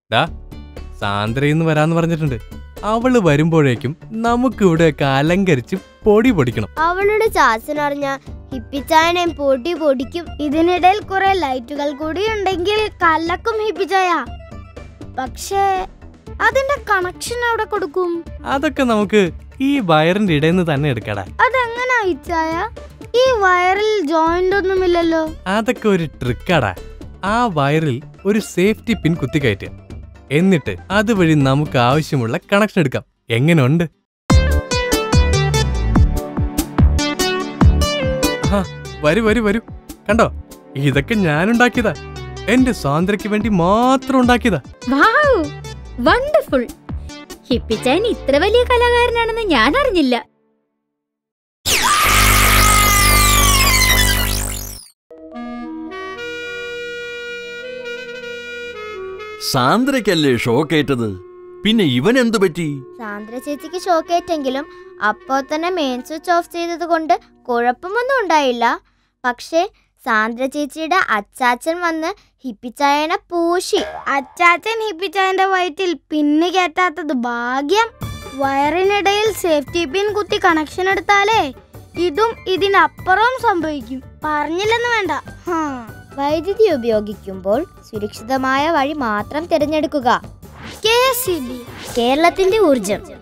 ഡാ സാന്ദ്രയിന്ന് വരാന്ന് പറഞ്ഞിട്ടുണ്ട് അവള് വരുമ്പോഴേക്കും നമുക്കിവിടെയൊക്കെ അലങ്കരിച്ച് പൊടി പൊടിക്കണം അവളുടെ ചാച്ചനറിഞ്ഞ ഹിപ്പിച്ചായനെയും പൊടി പൊടിക്കും ഇതിനിടയിൽ കുറെ ലൈറ്റുകൾ കൂടി ഉണ്ടെങ്കിൽ കല്ലക്കും ഹിപ്പിച്ചായ പക്ഷേ അതിന്റെ കണക്ഷൻ എവിടെ കൊടുക്കും അതൊക്കെ നമുക്ക് ഈ വയറിന്റെ ഇടയിൽ നിന്ന് തന്നെ എടുക്കടാ അതെങ്ങനാ ഇച്ചായ ഈ വയറിൽ ജോയിന്റ് ഒന്നുമില്ലല്ലോ അതൊക്കെ ഒരു ട്രിക്കാടാ ആ വയറിൽ ഒരു സേഫ്റ്റി പിൻ കുത്തിക്കയറ്റുക എന്നിട്ട് അതുവഴി നമുക്ക് ആവശ്യമുള്ള കണക്ഷൻ എടുക്കാം എങ്ങനെയുണ്ട് ആ, വരൂ വരൂ വരൂ കണ്ടോ ഇതൊക്കെ ഞാനുണ്ടാക്കിയതാ എന്റെ സ്വാതന്ത്ര്യക്ക് വേണ്ടി മാത്രം ഉണ്ടാക്കിയതാ വാവ് വണ്ടർഫുൾ ഹിപ്പിച്ചായൻ ഇത്ര വലിയ കലാകാരനാണെന്ന് ഞാൻ അറിഞ്ഞില്ല സാന്ദ്രയ്ക്കല്ലേ ഷോക്കേറ്റത് പിന്നെ ഇവൻ എന്തു പറ്റി സാന്ദ്ര ചേച്ചിക്ക് ഷോക്കേറ്റെങ്കിലും അപ്പോ തന്നെ മെയിൻ സ്വിച്ച് ഓഫ് ചെയ്തത് കൊണ്ട് കുഴപ്പമൊന്നും ഉണ്ടായില്ല പക്ഷേ സാന്ദ്ര ചേച്ചിയുടെ അച്ചാച്ചൻ വന്ന് ഹിപ്പിച്ചായനെ പൂശി അച്ചാച്ചൻ ഹിപ്പിച്ചായന്റെ വയറ്റിൽ പിന്ന് കയറ്റാത്തത് ഭാഗ്യം വയറിനിടയിൽ സേഫ്റ്റി പിൻ കുത്തി കണക്ഷൻ എടുത്താലേ ഇതും ഇതിനപ്പുറവും സംഭവിക്കും പറഞ്ഞില്ലെന്ന് വേണ്ട ഹാ. വൈദ്യുതി ഉപയോഗിക്കുമ്പോൾ സുരക്ഷിതമായ വഴി മാത്രം തിരഞ്ഞെടുക്കുക കേരളത്തിന്റെ ഊർജം